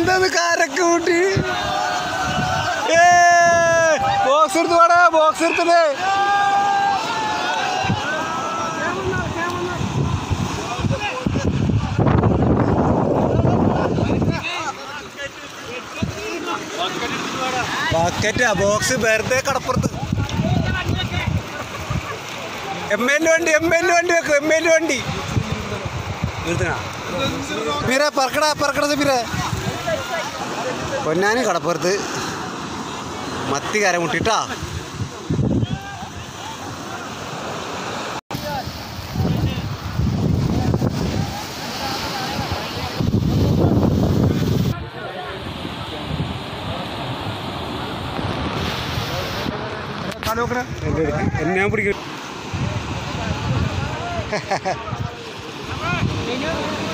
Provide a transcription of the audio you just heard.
എന്താണ് കാരക്ക് കൂട്ടി ബോക്സ് എടുത്ത് വേടാ ബോക്സ് എടുത്തത് ബക്കറ്റാ ബോക്സ് വെറുതെ കടപ്പുറത്ത് എം എൽ വണ്ടി എം എൽ വണ്ടി വെക്കും എം എൽ വണ്ടി നിർത്തണ മീര പറക്കടാ പറക്കട സമീര പൊന്നാനി കടപ്പുറത്ത് മത്തി കര മുട്ടിട്ടാ എന്നെ ഞാൻ പിടിക്കും